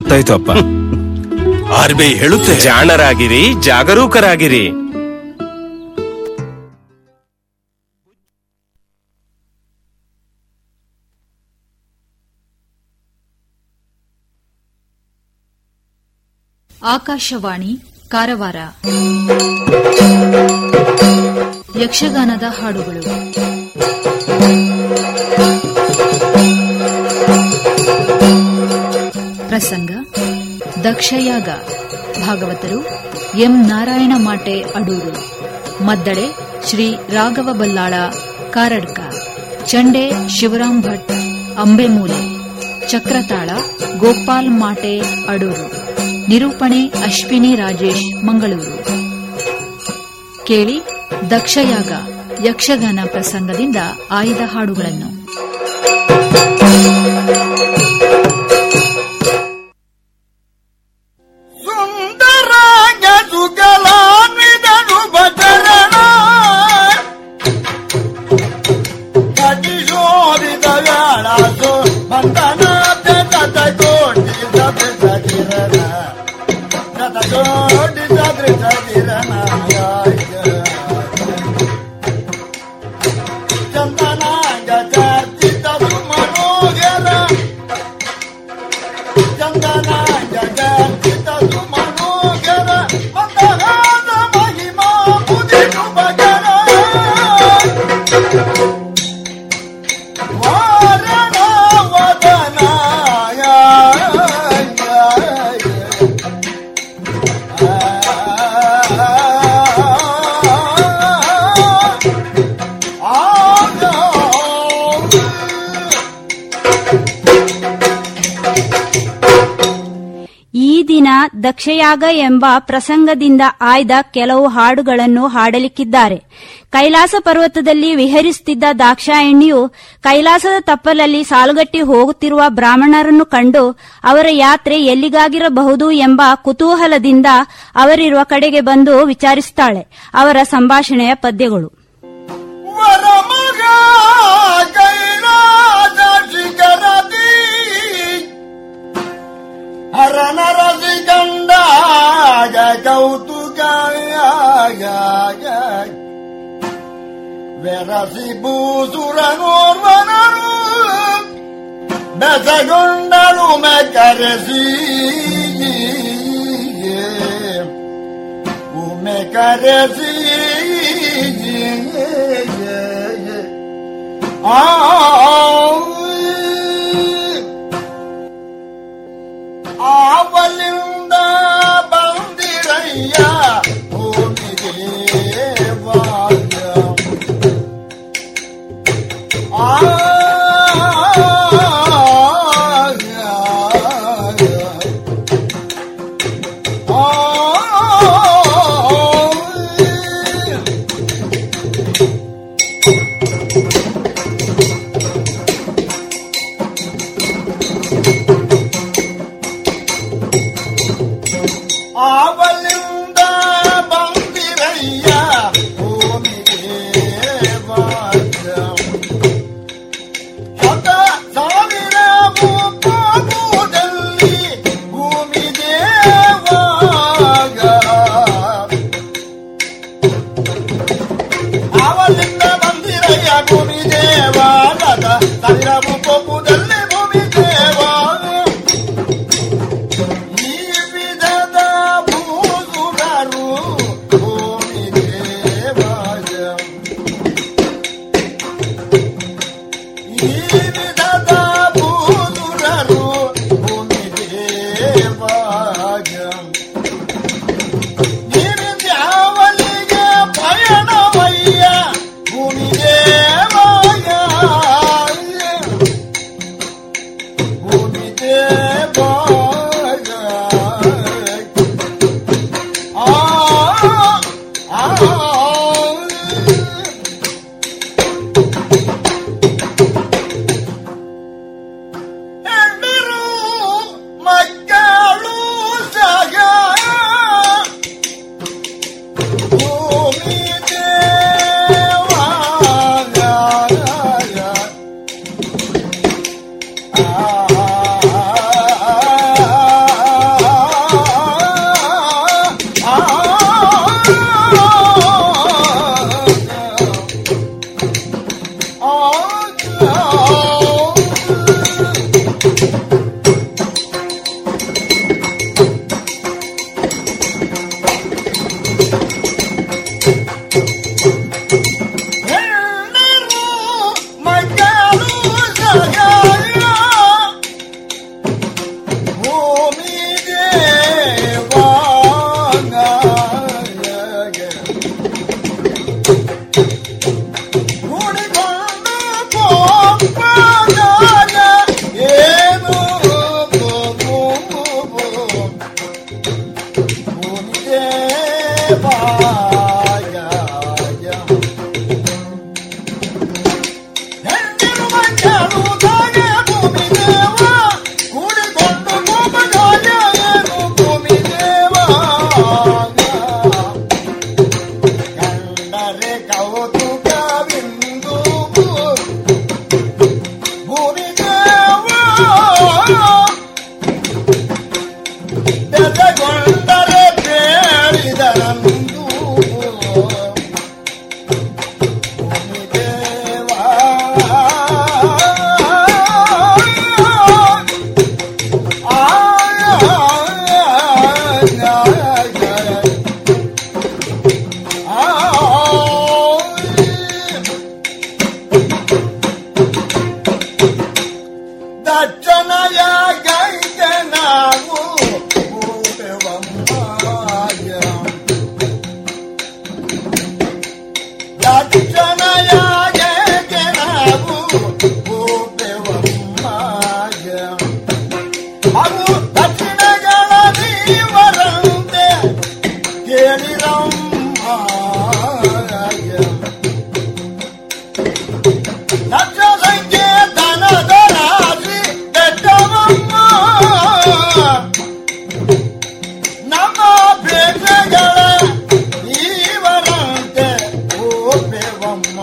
ಗೊತ್ತಾಯ್ತು ಅಪ್ಪ R B I ಹೇಳುತ್ತೆ ಜಾಣರಾಗಿರಿ ಜಾಗರೂಕರಾಗಿರಿ ಆಕಾಶವಾಣಿ ಕಾರವಾರ ಯಕ್ಷಗಾನದ ಹಾಡುಗಳು ಪ್ರಸಂಗ ದಕ್ಷಯಾಗ ಭಾಗವತರು ಎಂ ನಾರಾಯಣ ಮಾಟೆ ಅಡೂರು ಮದ್ದಳೆ ಶ್ರೀ ರಾಘವ ಬಲ್ಲಾಳ ಕಾರಡ್ಕ ಚಂಡೆ ಶಿವರಾಮ್ ಭಟ್ ಅಂಬೆಮೂಲೆ ಚಕ್ರತಾಳ ಗೋಪಾಲ್ ಮಾಟೆ ಅಡೂರು ನಿರೂಪಣೆ ಅಶ್ವಿನಿ ರಾಜೇಶ್ ಮಂಗಳೂರು ಕೇಳಿ ದಕ್ಷಯಾಗ ಯಕ್ಷಗಾನ ಪ್ರಸಂಗದಿಂದ ಆಯ್ದ ಹಾಡುಗಳನ್ನು ಸುಂದರಾಂಗ ಸುಗಲಾನ್ವಿದನು ಭಜರಣ ಕಟಿಶೋರಿತ ವ್ಯಾಳಾಸು ಬಂಧನಾಥ ತತ ಕೋಟಿ ಸದೃ ಸದಿರನ ತತ ಕೋಟಿ ಸದೃ ಸದಿರನ ಚಂದನಾಂಗ ಚರ್ಚಿತ ಮನೋಗರ ಚಂದನಾಂಗ ಚರ್ಚಿತ ಮನೋಗರ ಮಂದಹಾಸ ಮಹಿಮಾ ಮುದಿನು ಬಗರ ವಾರಣ ವದನಾಯ ಈ ದಿನ ದಕ್ಷಯಾಗ ಎಂಬ ಪ್ರಸಂಗದಿಂದ ಆಯ್ದ ಕೆಲವು ಹಾಡುಗಳನ್ನು ಹಾಡಲಿಕ್ಕಿದ್ದಾರೆ ಕೈಲಾಸ ಪರ್ವತದಲ್ಲಿ ವಿಹರಿಸುತ್ತಿದ್ದ ದಾಕ್ಷಾಯಣಿಯು ಕೈಲಾಸದ ತಪ್ಪಲಲ್ಲಿ ಸಾಲುಗಟ್ಟಿ ಹೋಗುತ್ತಿರುವ ಬ್ರಾಹ್ಮಣರನ್ನು ಕಂಡು ಅವರ ಯಾತ್ರೆ ಎಲ್ಲಿಗಾಗಿರಬಹುದು ಎಂಬ ಕುತೂಹಲದಿಂದ ಅವರಿರುವ ಕಡೆಗೆ ಬಂದು ವಿಚಾರಿಸುತ್ತಾಳೆ ಅವರ ಸಂಭಾಷಣೆಯ ಪದ್ಯಗಳು ವರಮಗ ಕೈಲಾಸ ಶಿಖರದಿ ಹರನರಸಿ ಕಂಡಾಗ ಕೌತುಕ ವೆರಸಿ ಭೂಸುರನೋರ್ವನರು ಬೆಸಗೊಂಡಳು ಮೆಕರೆಸಿ ಉಮೆ ಕರೆಸಿ ಆ ಆವಲಿಂದ ಬಂದಿರಯ್ಯ ಭೂಮಿಗೆ ವಾದ್ಯ ಆ ಆವಲಿಂದ ಬಂದಿರಯ್ಯ ಭೂಮಿಗೆ ವಾದ್ಯ ಶತ ಸಾವಿರ ಭೂಪಾಪದಲ್ಲಿ ಭೂಮಿ ದೇವಾಗ ಅವಲಿಂದ ಬಂದಿರಯ್ಯ ಭೂಮಿ ದೇವಾಲದ ಸಾವಿರ ಭೂಪದಲ್ಲಿ ಭೂಮಿ ದೇವಾಗ ಈ ವಿಧದ ಭೂಸುರನೋರ್ವನರು ಹೆಣ್ಣಿರು ಮಂಜರು ತಾಗೆ ಭೂಮಿ ದೇವ ಕೂಡಿಕೊಂಡು ಭೂಮಗಾಯ ಏನು ಭೂಮಿ ದೇವ ಕಂಡರೆ ಕೌತುಕವಿಂದು ಭೂಮಿ ದೇವ ಬೆದಗೊಂಡರೆ ಬೇಡಿದರಂದು ಭೂಮಿದೇವ ದಕ್ಷಣಯ ಗೈಗೆ ನಾವು ಭೂಪೆವಮ್ಮಾಯ ದಕ್ಷಣಯ ಗೈಗೆ ನಾವು ಭೂಪೆವಮ್ಮಾಯ ಅವು ದಕ್ಷಿಣಗಳ ನೀವರಂತೆ ಕೇಳಿರಮ್ಮಾಯ ಲಕ್ಷ ಸಂಕೇತನದ ರಾಶಿ ಬೆಟ್ಟವಮ್ಮ ನಮ್ಮ ಬೇಟೆಗಳ ಈವರಂತೆ ಓಪೆವಮ್ಮ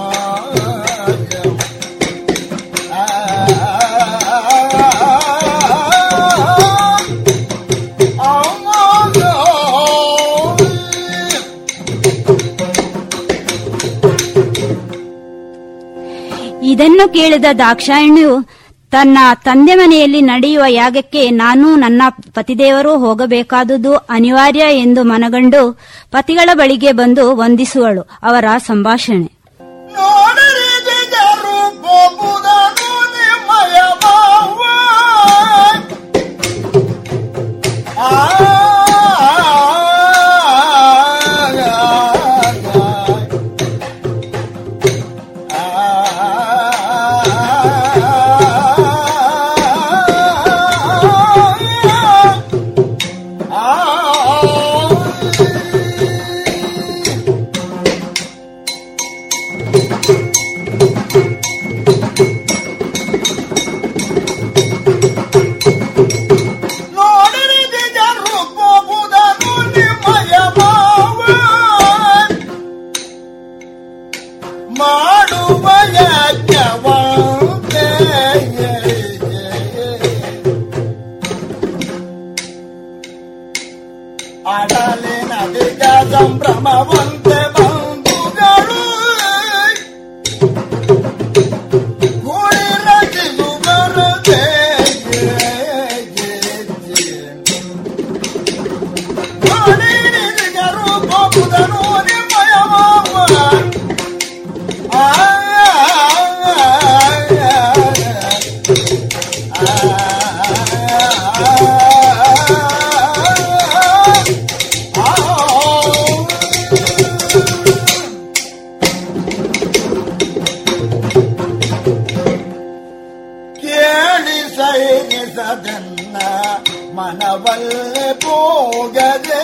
ಇದನ್ನು ಕೇಳಿದ ದಾಕ್ಷಾಯಣಿಯು ತನ್ನ ತಂದೆ ಮನೆಯಲ್ಲಿ ನಡೆಯುವ ಯಾಗಕ್ಕೆ ನಾನು ನನ್ನ ಪತಿದೇವರು ಹೋಗಬೇಕಾದುದು ಅನಿವಾರ್ಯ ಎಂದು ಮನಗಂಡು ಪತಿಗಳ ಬಳಿಗೆ ಬಂದು ವಂದಿಸುವಳು ಅವರ ಸಂಭಾಷಣೆ ನೋಡಿರಿ ಜಿಗರು ಬೋಬುದನು ನಿಮ್ಮಯ ಮಾವ ಆ ನೋಡಿರಿ ಜಿಗರು ಬೋಬುದನು ನಿಮ್ಮಯ ಮಾವ ಮಾಡುವ ಯಜ್ಞವಂತೆ ಅಡಲಿನ ದಿಗ ಸಂಭ್ರಮವಂತೆ ಬಂಧುಗಳು ಕೂಡಿ ರಚಿಸುವರದೆ ನೋಡಿರಿ ಜಿಗರು ಬೋಬುದನು ನಿಮ್ಮಯ ಮಾವ ಕೇಳಿ ಸೈನಿಸದನ್ನ ಮನವಲ್ಲೇ ಹೋಗದೆ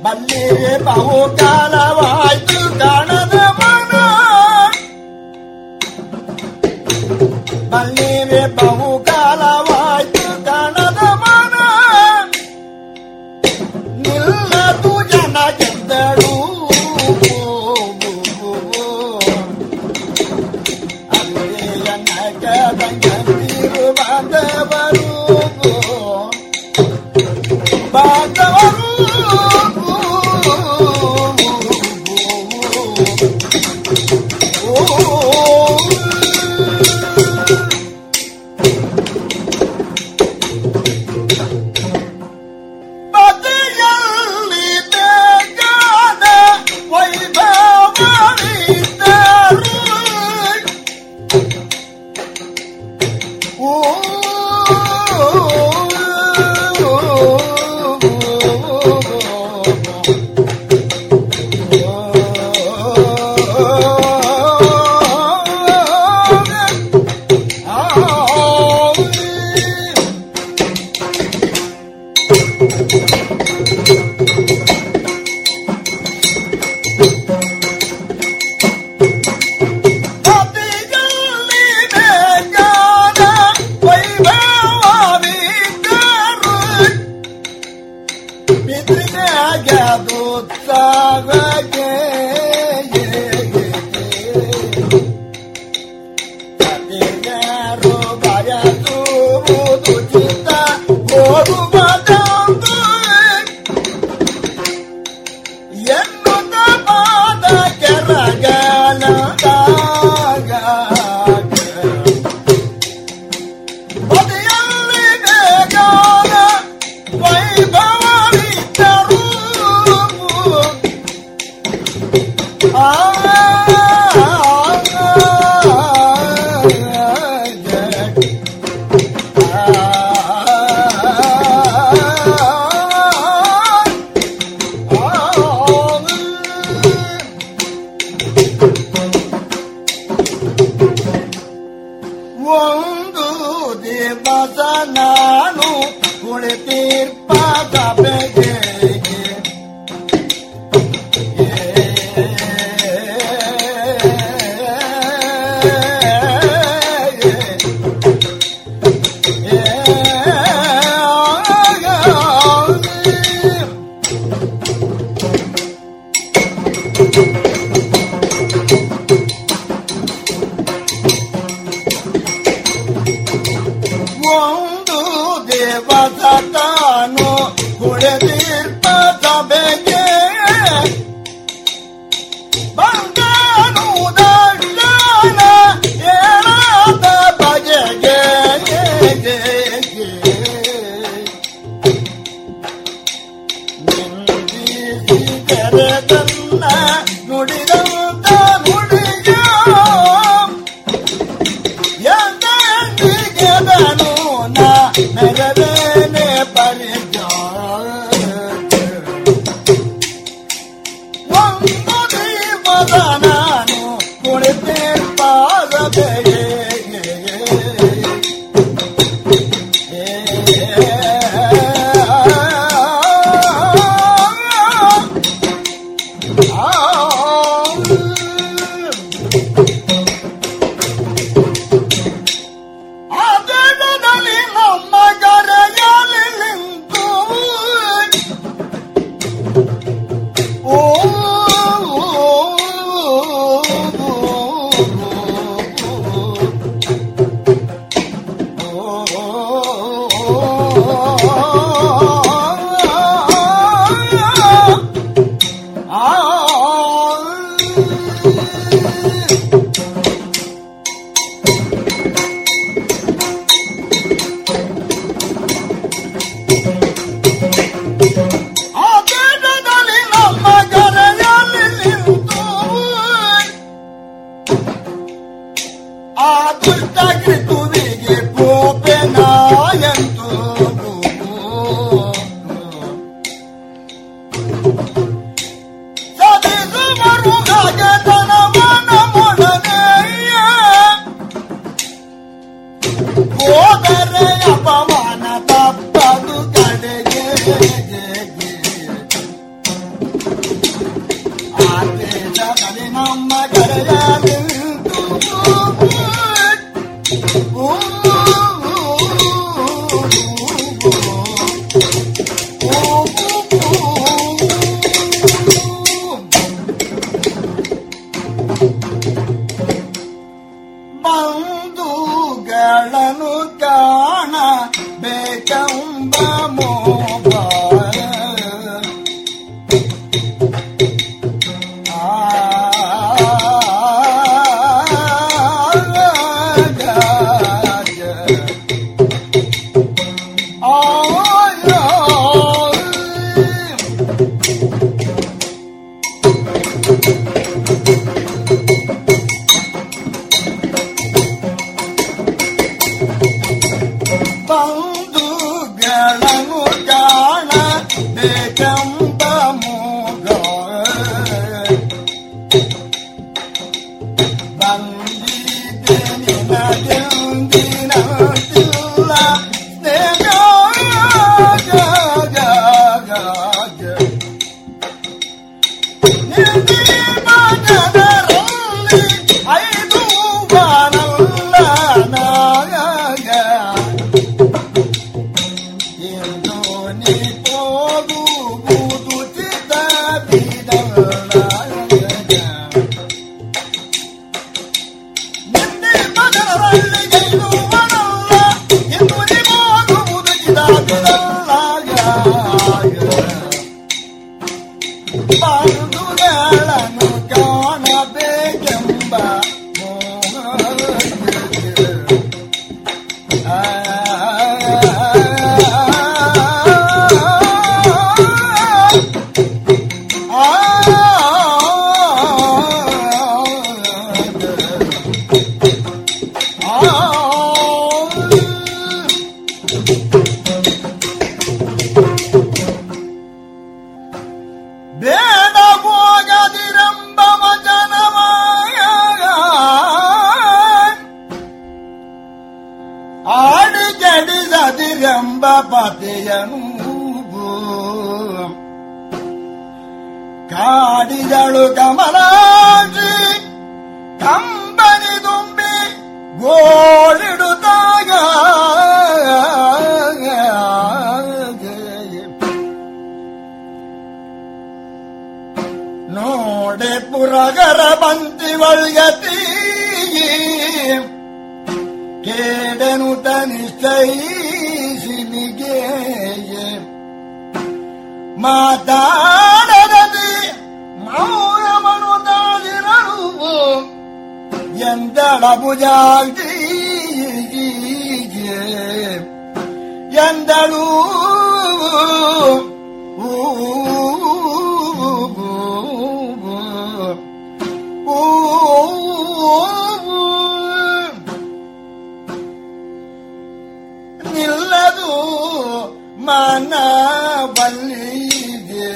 ಬಲ್ಲಿಗೆ ಬಹುಕಾಲವಾಯ್ತು ಕಾಣದ ಮನ ಬಲ್ಲಿಗೆ ಬಹುಕಾಲವಾಯ್ತು ಕಾಣದ ಮನ ನಿಲ್ಲದು ಜನ ಗೆದ್ದಳು ಅಲ್ಲಿಯನ್ನ ಕದಂಗಂದಿರು ಬಾಂಧವರು ಬಾಂಧವರು ಬದಿಯಲ್ಲಿ ಬೇಕಾದ ವೈಭವವಿದ್ದರು ಓ ಬದಿಯಲ್ಲಿ ಬೇಕಾದ ವೈಭವವಿದ್ದರು ಪಿತೃನಾಗ ದೂತ್ಸಾಗಕ್ಕೆ ಕತಿಗಾರು ಬಯಸುವುದು ಚಿತ್ತ ಓಡುವುದಂದು ಎನ್ನುತ್ತ ಪಾದ ಕೆರಗಲದಾಗ ಬದಿಯಲ್ಲಿ ಬೇಕಾದ ವೈಭವವಿದ್ದರು ಆ ಒಂದು ದಿವಸ ನಾನು ಕುಳಿತೀರ್ಪ ಸಭೆಗೆ ಒಂದು ದೇವತ ತಾನು ಕುಳಿತೀರ್ಪ ಸಭೆಗೆ ಬಂದನು ದಂಡನ ಏಳಾದ ಬಗೆಗೆ ನಿಂದಿಸಿದರೆ ತನ್ನ ನುಡಿದಂತ ನುಡಿಯ ಎಂದಿಗೆದನು ನಾ ನಗದೇನೆ ಪರಿಜ ಒಂದು ದೀಪದ ನಾನು ಕುಳಿತೆ ಪಾದದೆಯೇ ಆ ಬಂಧುಗಳನ್ನು ಕಾಣಬೇಕೆಂಬ ಮೋಹಕ್ಕೆ. ಆ ಬೇಡ ಹೋಗದಿರಂಬ ವಚನವಾಯ ಆಡಿ ಜಡಿಸದಿರೆಂಬ ಪತಿಯನು ಕಾಡಿದಳು ಕಮಲಾಕ್ಷಿ ಕಂಬನಿ ತುಂಬಿ ಗೋಳಿಡುತ್ತಾಗ ನೋಡೆ ಪುರಗರ ಬಂತಿ ಒಳ್ಗತಿ ಕೇಡನು ತನಿಷ್ಠೈಸಿನಿಗೆ ಮಾತಾಡದಿ ಮೌನಮನು ತಾಳಿರಲು ಎಂದಳ ಭುಜಾಗಿ ಎಂದಳು ನಿಲ್ಲದು ಮನ ಬಲ್ಲಿಗೆ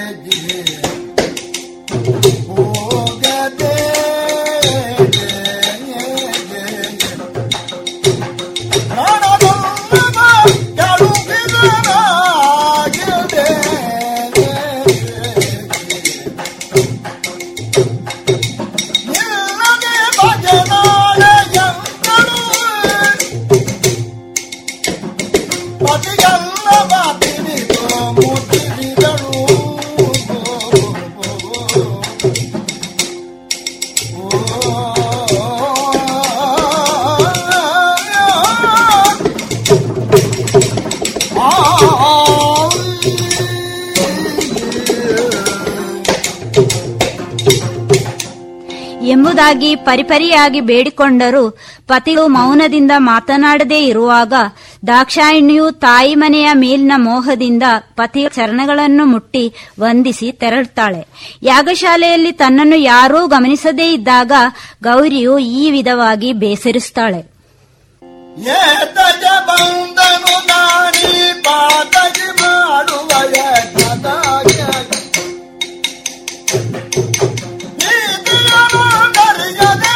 ಹೋಗದೆ ಪ್ರಾಣವಲ್ಲದ ಕಳುಹಿದರಾಗಿದೆ. ನಿಲ್ಲದೆ ಭಜನಾಲಯಗಳು ಪತಿಗಲ್ಲ ಬಾತಿನಿದು ಮುತ್ತಿರಿದಳು ಎಂಬುದಾಗಿ ಪರಿಪರಿಯಾಗಿ ಬೇಡಿಕೊಂಡರೂ ಪತಿಯು ಮೌನದಿಂದ ಮಾತನಾಡದೇ ಇರುವಾಗ ದಾಕ್ಷಾಯಿಣಿಯು ತಾಯಿ ಮನೆಯ ಮೇಲಿನ ಮೋಹದಿಂದ ಪತಿಯ ಚರಣಗಳನ್ನು ಮುಟ್ಟಿ ವಂದಿಸಿ ತೆರಳುತ್ತಾಳೆ ಯಾಗಶಾಲೆಯಲ್ಲಿ ತನ್ನನ್ನು ಯಾರೂ ಗಮನಿಸದೇ ಇದ್ದಾಗ ಗೌರಿಯು ಈ ವಿಧವಾಗಿ ಬೇಸರಿಸುತ್ತಾಳೆ ಏತಜ ಬಂದನು ನಾನಿ ಪಾತಜಿ ಮಾಡುವ ಯಜ್ಞದಾಯ. ನೀತಿಯನು ಕರೆಯದೆ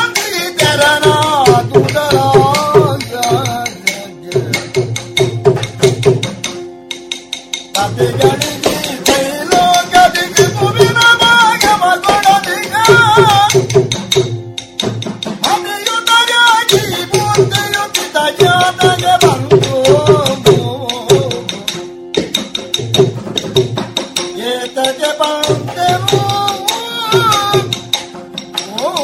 ಮಾತಿದರಾಯ. ಪತಿಗಳಿಗೆ ತ್ರೈಲೋಕದಿಗೆ ಮುಗಿನ ಭಾಗವ ಕೊಡದಿಗ. ಅಭಿಯುತಗಾಗಿ ಮೂರ್ತಿಯುತಿತ ಜಾತಗೆ ಬಂತು. ಏತಗೆ ಬಂದೆವು ಓ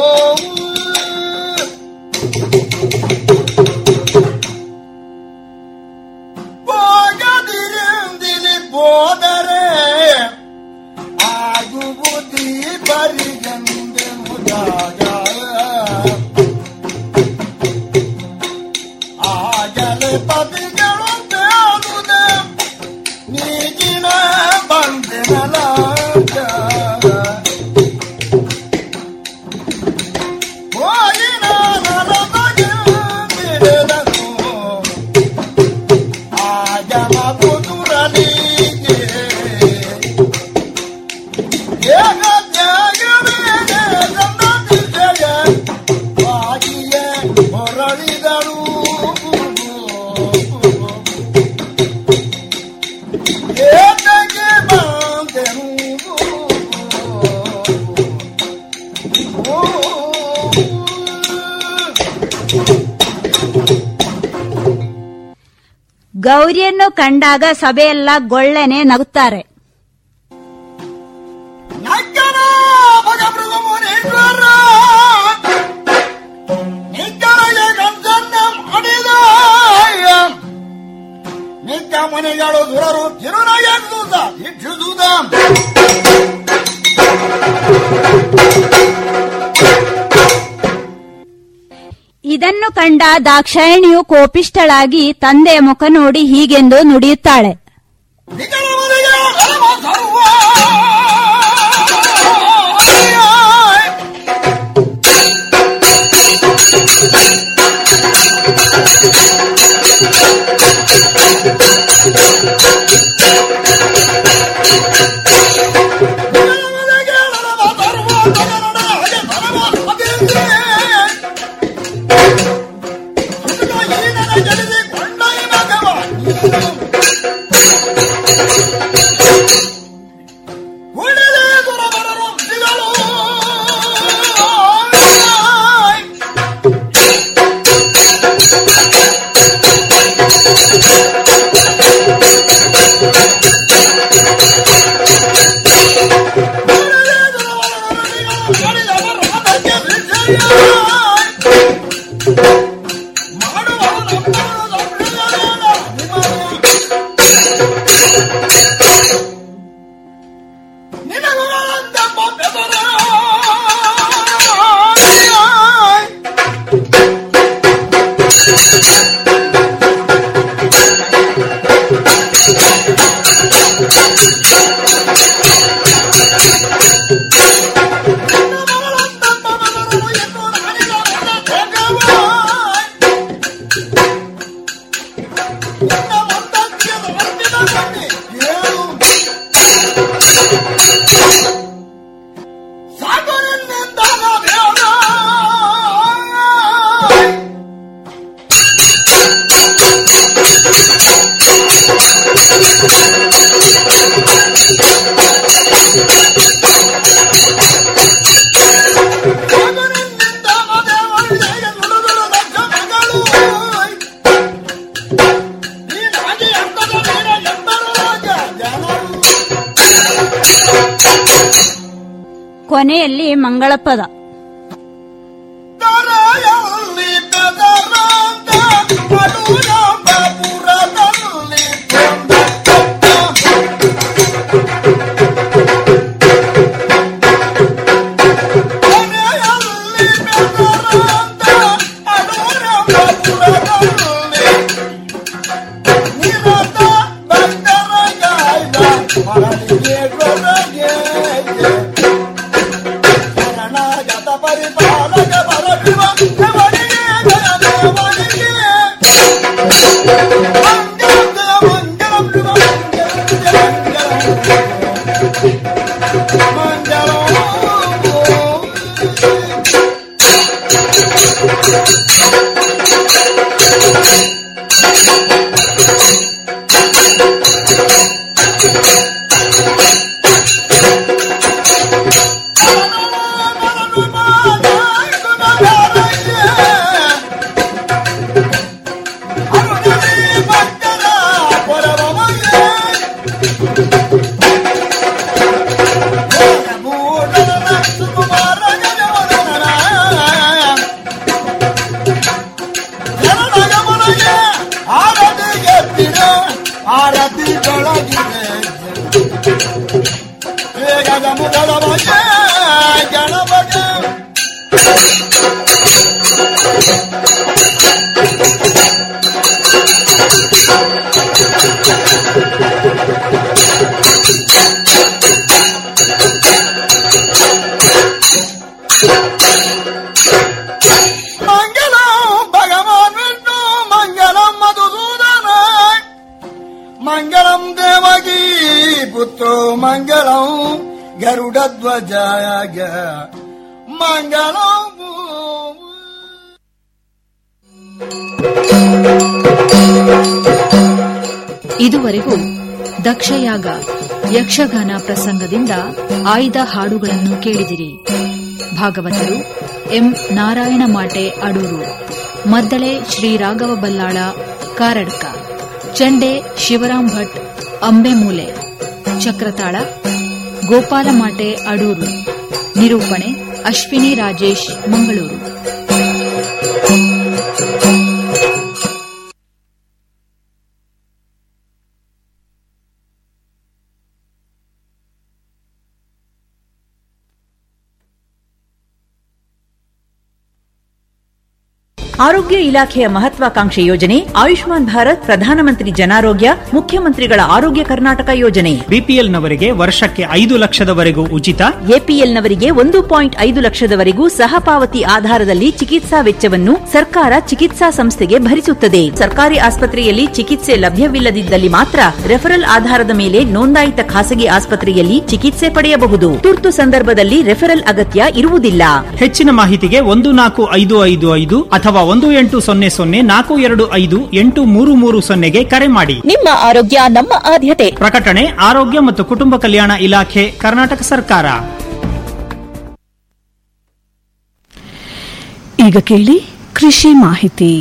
ಹೋಗದಿರೆಂದಿಲಿ ಹೋದರೆ ಆಗುವುದೀ ಬರಿಗಂದೆ ಮುದಾಗ ಆಗಲೇ ಪತಿಗಳು ಬೇಡುದೆ ನೀಗಿನ ಬಂದಿನಲ ಹೋಗಿನ ನರದಗೆ ಬಿಡದನು ಆಗಮ ಕುದುರಲಿಗೆ ಏಕ ತ್ಯಾಗವೇನೆ ಸನ್ನತಿಸೆಯ ಆಗಿಯೇ ಹೊರಳಿದಳು ಏತಕ್ಕೆ ಬಂದೆನು ಗೌರಿಯನ್ನು ಕಂಡಾಗ ಸಭೆಯೆಲ್ಲ ಗೊಳ್ಳೆನೆ ನಗುತ್ತಾರೆ ನಕ್ಕನ ಭಗಮೃಗ ಮುನೀಶ್ವರ ನಿಕ್ಕರಿಗೆ ಕಂಸನ್ನ ಮಾಡಿದ ನಿಕ್ಕ ಮನೆಗಳು ದುರರು ತಿರುನಗೆಂದುದ ಇಚ್ಛಿಸುದ ಇದನ್ನು ಕಂಡ ದಾಕ್ಷಾಯಣಿಯು ಕೋಪಿಷ್ಟಳಾಗಿ ತಂದೆಯ ಮುಖ ನೋಡಿ ಹೀಗೆಂದು ನುಡಿಯುತ್ತಾಳೆ ನಿಖರವರಿಗೆ ಧರ್ಮ ಸರ್ವ ನಿಖರವರಿಗೆ ಧರ್ಮ ಸರ್ವ ಕನ್ನಡ ಹಾಗೆ ಧರ್ಮ ಅದಿಲ್ಲೇ. ಸುಡುವ ಈನನ ಜಡಿಸಿ ಕೊಂಡೈ ಮಗವ ನೀನು ಉಳಿದೇ ದುರಬರರು ಸಿಗಲು ಮಾಡುವ ನಿನಗುಗಳಂತ ಬೆದರ ಕೊನೆಯಲ್ಲಿ ಮಂಗಳಪದ ತಲೆಯಲ್ಲಿ ಬೆದರಾದ ಮಡುರಂಬಪುರದಲ್ಲಿ ತಲೆಯಲ್ಲಿ ಬೆದರಾದ ಮಡುರಂಬಪುರದಲ್ಲಿ ನಿರತ ಭಕ್ತರಗಾಯ್ದ ಮರಳಿಗೆ ಗೊರಗೆ ಶರಣಾಗತ ಪರಿಪಾಲಕ ಪರಶಿವ ದೇವನಿಗೆ ಜಯ ದೇವನಿಗೆ ಮಂಗಳಂ ಜಯ ಮಂಗಳಂ ಶಿವ ಮಂಗಳಂ ಜಯ ಮಂಗಳಂ ಆರತಿ ಬೆಳಗಿದೆ ಬೇಗದ ಮುಖದ ಬಗ್ಗೆ ಗಣಪತಿ ಮಂಗಲಂ ಭಗವಾನ್ ವಿಷ್ಣು ಮಂಗಲಂ ಮಧುಸೂದನ ಮಂಗಲಂ ದೇವಕಿ ಪುತ್ರೋ ಮಂಗಲಂ ಗರುಡಧ್ವಜಾಯ ಮಂಗಲಂ ಇದುವರೆಗೂ ದಕ್ಷಯಾಗ ಯಕ್ಷಗಾನ ಪ್ರಸಂಗದಿಂದ ಆಯ್ದ ಹಾಡುಗಳನ್ನು ಕೇಳಿದಿರಿ ಭಾಗವತರು ಎಂ ನಾರಾಯಣ ಮಾಟೆ ಅಡೂರು ಮದ್ದಳೆ ಶ್ರೀ ರಾಘವ ಬಲ್ಲಾಳ ಕಾರಡ್ಕ ಚಂಡೆ ಶಿವರಾಮ್ ಭಟ್ ಅಂಬೆಮೂಲೆ ಚಕ್ರತಾಳ ಗೋಪಾಲ ಮಾಟೆ ಅಡೂರು ನಿರೂಪಣೆ ಅಶ್ವಿನಿ ರಾಜೇಶ್ ಮಂಗಳೂರು ಆರೋಗ್ಯ ಇಲಾಖೆಯ ಮಹತ್ವಾಕಾಂಕ್ಷೆ ಯೋಜನೆ ಆಯುಷ್ಮಾನ್ ಭಾರತ್ ಪ್ರಧಾನಮಂತ್ರಿ ಜನಾರೋಗ್ಯ ಮುಖ್ಯಮಂತ್ರಿಗಳ ಆರೋಗ್ಯ ಕರ್ನಾಟಕ ಯೋಜನೆ ಬಿಪಿಎಲ್ನವರಿಗೆ ವರ್ಷಕ್ಕೆ ಐದು ಲಕ್ಷದವರೆಗೂ ಉಚಿತ ಎಪಿಎಲ್ನವರಿಗೆ ಒಂದು ಪಾಯಿಂಟ್ ಐದು ಲಕ್ಷದವರೆಗೂ ಸಹಪಾವತಿ ಆಧಾರದಲ್ಲಿ ಚಿಕಿತ್ಸಾ ವೆಚ್ಚವನ್ನು ಸರ್ಕಾರ ಚಿಕಿತ್ಸಾ ಸಂಸ್ಥೆಗೆ ಭರಿಸುತ್ತದೆ ಸರ್ಕಾರಿ ಆಸ್ಪತ್ರೆಯಲ್ಲಿ ಚಿಕಿತ್ಸೆ ಲಭ್ಯವಿಲ್ಲದಿದ್ದಲ್ಲಿ ಮಾತ್ರ ರೆಫರಲ್ ಆಧಾರದ ಮೇಲೆ ನೋಂದಾಯಿತ ಖಾಸಗಿ ಆಸ್ಪತ್ರೆಯಲ್ಲಿ ಚಿಕಿತ್ಸೆ ಪಡೆಯಬಹುದು ತುರ್ತು ಸಂದರ್ಭದಲ್ಲಿ ರೆಫರಲ್ ಅಗತ್ಯ ಇರುವುದಿಲ್ಲ ಹೆಚ್ಚಿನ ಮಾಹಿತಿಗೆ ಒಂದು ನಾಲ್ಕು ಐದು ಐದು ಐದು ಅಥವಾ ಒಂದು ಎಂಟು ಸೊನ್ನೆ ಸೊನ್ನೆ ನಾಲ್ಕು ಎರಡು ಐದು ಎಂಟು ಮೂರು ಮೂರು ಸೊನ್ನೆಗೆ ಕರೆ ಮಾಡಿ ನಿಮ್ಮ ಆರೋಗ್ಯ ನಮ್ಮ ಆದ್ಯತೆ ಪ್ರಕಟಣೆ ಆರೋಗ್ಯ ಮತ್ತು ಕುಟುಂಬ ಕಲ್ಯಾಣ ಇಲಾಖೆ ಕರ್ನಾಟಕ ಸರ್ಕಾರ ಈಗ ಕೇಳಿ ಕೃಷಿ ಮಾಹಿತಿ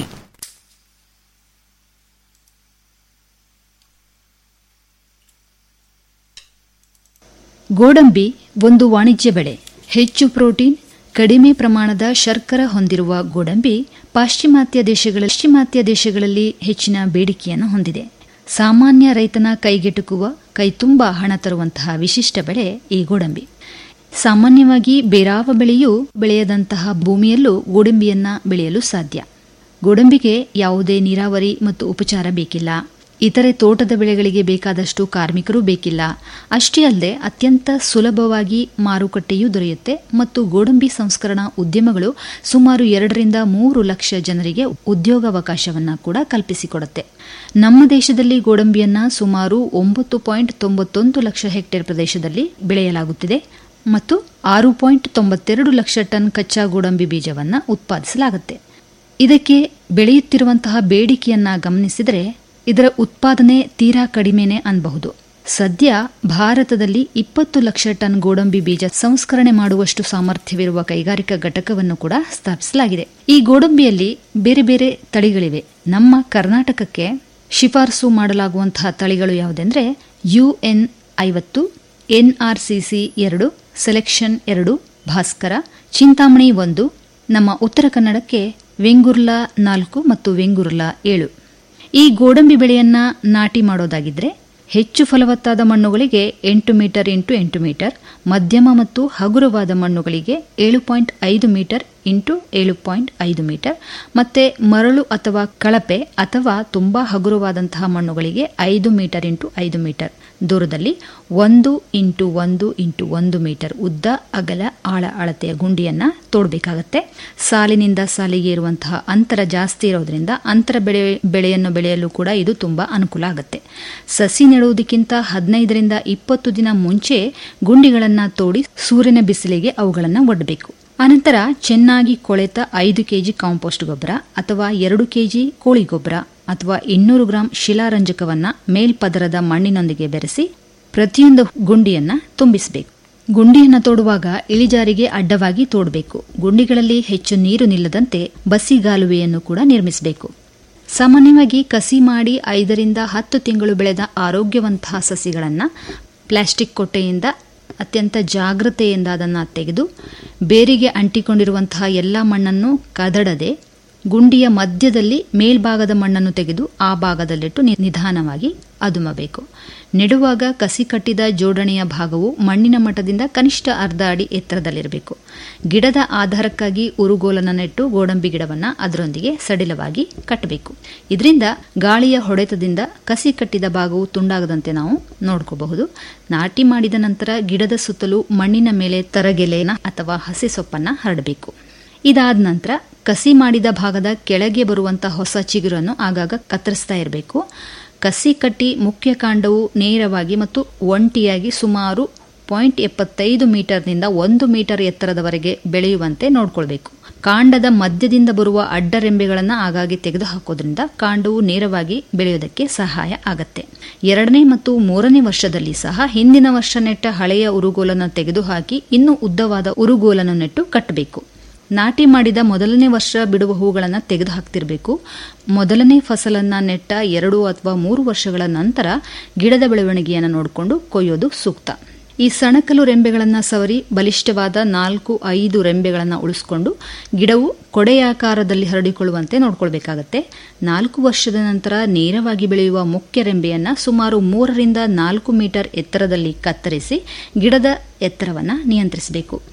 ಗೋಡಂಬಿ ಒಂದು ವಾಣಿಜ್ಯ ಬೆಳೆ ಹೆಚ್ಚು ಪ್ರೋಟೀನ್ ಕಡಿಮೆ ಪ್ರಮಾಣದ ಶರ್ಕರ ಹೊಂದಿರುವ ಗೋಡಂಬಿ ಪಾಶ್ಚಿಮಾತ್ಯ ದೇಶಗಳ ಪಾಶ್ಚಿಮಾತ್ಯ ದೇಶಗಳಲ್ಲಿ ಹೆಚ್ಚಿನ ಬೇಡಿಕೆಯನ್ನು ಹೊಂದಿದೆ ಸಾಮಾನ್ಯ ರೈತನ ಕೈಗೆಟುಕುವ ಕೈತುಂಬ ಹಣ ತರುವಂತಹ ವಿಶಿಷ್ಟ ಬೆಳೆ ಈ ಗೋಡಂಬಿ ಸಾಮಾನ್ಯವಾಗಿ ಬೇರಾವ ಬೆಳೆಯೂ ಬೆಳೆಯದಂತಹ ಭೂಮಿಯಲ್ಲೂ ಗೋಡಂಬಿಯನ್ನ ಬೆಳೆಯಲು ಸಾಧ್ಯ ಗೋಡಂಬಿಗೆ ಯಾವುದೇ ನೀರಾವರಿ ಮತ್ತು ಉಪಚಾರ ಬೇಕಿಲ್ಲ ಇತರೆ ತೋಟದ ಬೆಳೆಗಳಿಗೆ ಬೇಕಾದಷ್ಟು ಕಾರ್ಮಿಕರು ಬೇಕಿಲ್ಲ ಅಷ್ಟೇ ಅಲ್ಲದೆ ಅತ್ಯಂತ ಸುಲಭವಾಗಿ ಮಾರುಕಟ್ಟೆಯೂ ದೊರೆಯುತ್ತೆ ಮತ್ತು ಗೋಡಂಬಿ ಸಂಸ್ಕರಣಾ ಉದ್ಯಮಗಳು ಸುಮಾರು ಎರಡರಿಂದ ಮೂರು ಲಕ್ಷ ಜನರಿಗೆ ಉದ್ಯೋಗಾವಕಾಶವನ್ನ ಕೂಡ ಕಲ್ಪಿಸಿಕೊಡುತ್ತೆ ನಮ್ಮ ದೇಶದಲ್ಲಿ ಗೋಡಂಬಿಯನ್ನ ಸುಮಾರು ಒಂಬತ್ತು ಪಾಯಿಂಟ್ ತೊಂಬತ್ತೊಂದು ಲಕ್ಷ ಹೆಕ್ಟೇರ್ ಪ್ರದೇಶದಲ್ಲಿ ಬೆಳೆಯಲಾಗುತ್ತಿದೆ ಮತ್ತು ಆರು ಪಾಯಿಂಟ್ ತೊಂಬತ್ತೆರಡು ಲಕ್ಷ ಟನ್ ಕಚ್ಚಾ ಗೋಡಂಬಿ ಬೀಜವನ್ನ ಉತ್ಪಾದಿಸಲಾಗುತ್ತೆ ಇದಕ್ಕೆ ಬೆಳೆಯುತ್ತಿರುವಂತಹ ಬೇಡಿಕೆಯನ್ನ ಗಮನಿಸಿದರೆ ಇದರ ಉತ್ಪಾದನೆ ತೀರಾ ಕಡಿಮೆನೆ ಅನ್ಬಹುದು ಸದ್ಯ ಭಾರತದಲ್ಲಿ ಇಪ್ಪತ್ತು ಲಕ್ಷ ಟನ್ ಗೋಡಂಬಿ ಬೀಜ ಸಂಸ್ಕರಣೆ ಮಾಡುವಷ್ಟು ಸಾಮರ್ಥ್ಯವಿರುವ ಕೈಗಾರಿಕಾ ಘಟಕವನ್ನು ಕೂಡ ಸ್ಥಾಪಿಸಲಾಗಿದೆ ಈ ಗೋಡಂಬಿಯಲ್ಲಿ ಬೇರೆ ಬೇರೆ ತಳಿಗಳಿವೆ ನಮ್ಮ ಕರ್ನಾಟಕಕ್ಕೆ ಶಿಫಾರಸು ಮಾಡಲಾಗುವಂತಹ ತಳಿಗಳು ಯಾವುದೆಂದ್ರೆ ಯುಎನ್ ಐವತ್ತು ಎನ್ಆರ್ಸಿಸಿ ಎರಡು ಸೆಲೆಕ್ಷನ್ ಎರಡು ಭಾಸ್ಕರ ಚಿಂತಾಮಣಿ ಒಂದು ನಮ್ಮ ಉತ್ತರ ಕನ್ನಡಕ್ಕೆ ವೆಂಗುರ್ಲಾ ನಾಲ್ಕು ಮತ್ತು ವೆಂಗುರ್ಲಾ ಏಳು ಈ ಗೋಡಂಬಿ ಬೆಳೆಯನ್ನ ನಾಟಿ ಮಾಡೋದಾಗಿದ್ರೆ ಹೆಚ್ಚು ಫಲವತ್ತಾದ ಮಣ್ಣುಗಳಿಗೆ ಎಂಟು ಮೀಟರ್ ಇಂಟು ಎಂಟು ಮೀಟರ್ ಮಧ್ಯಮ ಮತ್ತು ಹಗುರವಾದ ಮಣ್ಣುಗಳಿಗೆ ಏಳು ಪಾಯಿಂಟ್ ಐದು ಮೀಟರ್ ಇಂಟು ಏಳು ಪಾಯಿಂಟ್ ಐದು ಮೀಟರ್ ಮತ್ತೆ ಮರಳು ಅಥವಾ ಕಳಪೆ ಅಥವಾ ತುಂಬಾ ಹಗುರವಾದಂತಹ ಮಣ್ಣುಗಳಿಗೆ ಐದು ಮೀಟರ್ ಇಂಟು ಐದು ಮೀಟರ್ ದೂರದಲ್ಲಿ ಒಂದು ಇಂಟು ಒಂದು ಇಂಟು ಒಂದು ಮೀಟರ್ ಉದ್ದ ಅಗಲ ಆಳ ಅಳತೆಯ ಗುಂಡಿಯನ್ನ ತೋಡಬೇಕಾಗತ್ತೆ ಸಾಲಿನಿಂದ ಸಾಲಿಗೆ ಇರುವಂತಹ ಅಂತರ ಜಾಸ್ತಿ ಇರೋದ್ರಿಂದ ಅಂತರ ಬೆಳೆ ಬೆಳೆಯನ್ನು ಬೆಳೆಯಲು ಕೂಡ ಇದು ತುಂಬಾ ಅನುಕೂಲ ಆಗುತ್ತೆ ಸಸಿ ನೆಡುವುದಕ್ಕಿಂತ ಹದಿನೈದರಿಂದ ಇಪ್ಪತ್ತು ದಿನ ಮುಂಚೆ ಗುಂಡಿಗಳನ್ನ ತೋಡಿ ಸೂರ್ಯನ ಬಿಸಿಲಿಗೆ ಅವುಗಳನ್ನು ಒಡ್ಡಬೇಕು ಅನಂತರ ಚೆನ್ನಾಗಿ ಕೊಳೆತ ಐದು ಕೆಜಿ ಕಾಂಪೋಸ್ಟ್ ಗೊಬ್ಬರ ಅಥವಾ ಎರಡು ಕೆಜಿ ಕೋಳಿ ಗೊಬ್ಬರ ಅಥವಾ ಇನ್ನೂರು ಗ್ರಾಂ ಶಿಲಾರಂಜಕವನ್ನ ಮೇಲ್ಪದರದ ಮಣ್ಣಿನೊಂದಿಗೆ ಬೆರೆಸಿ ಪ್ರತಿಯೊಂದು ಗುಂಡಿಯನ್ನ ತುಂಬಿಸಬೇಕು ಗುಂಡಿಯನ್ನ ತೋಡುವಾಗ ಇಳಿಜಾರಿಗೆ ಅಡ್ಡವಾಗಿ ತೋಡಬೇಕು ಗುಂಡಿಗಳಲ್ಲಿ ಹೆಚ್ಚು ನೀರು ನಿಲ್ಲದಂತೆ ಬಸಿಗಾಲುವೆಯನ್ನು ಕೂಡ ನಿರ್ಮಿಸಬೇಕು ಸಾಮಾನ್ಯವಾಗಿ ಕಸಿ ಮಾಡಿ ಐದರಿಂದ ಹತ್ತು ತಿಂಗಳು ಬೆಳೆದ ಆರೋಗ್ಯವಂತಹ ಸಸಿಗಳನ್ನು ಪ್ಲಾಸ್ಟಿಕ್ ಕೊಟ್ಟೆಯಿಂದ ಅತ್ಯಂತ ಜಾಗ್ರತೆಯಿಂದ ಅದನ್ನು ತೆಗೆದು ಬೇರಿಗೆ ಅಂಟಿಕೊಂಡಿರುವಂತಹ ಎಲ್ಲ ಮಣ್ಣನ್ನು ಕದಡದೆ ಗುಂಡಿಯ ಮಧ್ಯದಲ್ಲಿ ಮೇಲ್ಭಾಗದ ಮಣ್ಣನ್ನು ತೆಗೆದು ಆ ಭಾಗದಲ್ಲಿಟ್ಟು ನಿ- ನಿಧಾನವಾಗಿ ಅದುಮಬೇಕು ನೆಡುವಾಗ ಕಸಿ ಕಟ್ಟಿದ ಜೋಡಣೆಯ ಭಾಗವು ಮಣ್ಣಿನ ಮಟ್ಟದಿಂದ ಕನಿಷ್ಠ ಅರ್ಧ ಅಡಿ ಎತ್ತರದಲ್ಲಿರಬೇಕು ಗಿಡದ ಆಧಾರಕ್ಕಾಗಿ ಉರುಗೋಲನ ನೆಟ್ಟು ಗೋಡಂಬಿ ಗಿಡವನ್ನ ಅದರೊಂದಿಗೆ ಸಡಿಲವಾಗಿ ಕಟ್ಟಬೇಕು ಇದರಿಂದ ಗಾಳಿಯ ಹೊಡೆತದಿಂದ ಕಸಿ ಕಟ್ಟಿದ ಭಾಗವು ತುಂಡಾಗದಂತೆ ನಾವು ನೋಡ್ಕೋಬಹುದು ನಾಟಿ ಮಾಡಿದ ನಂತರ ಗಿಡದ ಸುತ್ತಲೂ ಮಣ್ಣಿನ ಮೇಲೆ ತರಗೆಲೆನ ಅಥವಾ ಹಸಿ ಸೊಪ್ಪನ್ನ ಹರಡಬೇಕು ಇದಾದ ನಂತರ ಕಸಿ ಮಾಡಿದ ಭಾಗದ ಕೆಳಗೆ ಬರುವಂತಹ ಹೊಸ ಚಿಗುರನ್ನು ಆಗಾಗ ಕತ್ತರಿಸ್ತಾ ಇರಬೇಕು ಕಸಿ ಕಟ್ಟಿ ಮುಖ್ಯ ಕಾಂಡವು ನೇರವಾಗಿ ಮತ್ತು ಒಂಟಿಯಾಗಿ ಸುಮಾರು ಪಾಯಿಂಟ್ ಎಪ್ಪತ್ತೈದು ಮೀಟರ್ನಿಂದ ಒಂದು ಮೀಟರ್ ಎತ್ತರದವರೆಗೆ ಬೆಳೆಯುವಂತೆ ನೋಡ್ಕೊಳ್ಬೇಕು ಕಾಂಡದ ಮಧ್ಯದಿಂದ ಬರುವ ಅಡ್ಡರೆಂಬೆಗಳನ್ನು ಆಗಾಗ್ಗೆ ತೆಗೆದುಹಾಕೋದ್ರಿಂದ ಕಾಂಡವು ನೇರವಾಗಿ ಬೆಳೆಯೋದಕ್ಕೆ ಸಹಾಯ ಆಗತ್ತೆ ಎರಡನೇ ಮತ್ತು ಮೂರನೇ ವರ್ಷದಲ್ಲಿ ಸಹ ಹಿಂದಿನ ವರ್ಷ ನೆಟ್ಟ ಹಳೆಯ ಉರುಗೋಲನ್ನು ತೆಗೆದುಹಾಕಿ ಇನ್ನೂ ಉದ್ದವಾದ ಉರುಗೋಲನ್ನು ನೆಟ್ಟು ಕಟ್ಟಬೇಕು ನಾಟಿ ಮಾಡಿದ ಮೊದಲನೇ ವರ್ಷ ಬಿಡುವ ಹೂಗಳನ್ನು ತೆಗೆದು ಹಾಕ್ತಿರ್ಬೇಕು ಮೊದಲನೇ ಫಸಲನ್ನ ನೆಟ್ಟ ಎರಡು ಅಥವಾ ಮೂರು ವರ್ಷಗಳ ನಂತರ ಗಿಡದ ಬೆಳವಣಿಗೆಯನ್ನು ನೋಡಿಕೊಂಡು ಕೊಯ್ಯೋದು ಸೂಕ್ತ ಈ ಸಣಕಲು ರೆಂಬೆಗಳನ್ನು ಸವರಿ ಬಲಿಷ್ಠವಾದ ನಾಲ್ಕು ಐದು ರೆಂಬೆಗಳನ್ನು ಉಳಿಸ್ಕೊಂಡು ಗಿಡವು ಕೊಡೆಯಾಕಾರದಲ್ಲಿ ಹರಡಿಕೊಳ್ಳುವಂತೆ ನೋಡ್ಕೊಳ್ಬೇಕಾಗತ್ತೆ ನಾಲ್ಕು ವರ್ಷದ ನಂತರ ನೇರವಾಗಿ ಬೆಳೆಯುವ ಮುಖ್ಯ ರೆಂಬೆಯನ್ನು ಸುಮಾರು ಮೂರರಿಂದ ನಾಲ್ಕು ಮೀಟರ್ ಎತ್ತರದಲ್ಲಿ ಕತ್ತರಿಸಿ ಗಿಡದ ಎತ್ತರವನ್ನು ನಿಯಂತ್ರಿಸಬೇಕು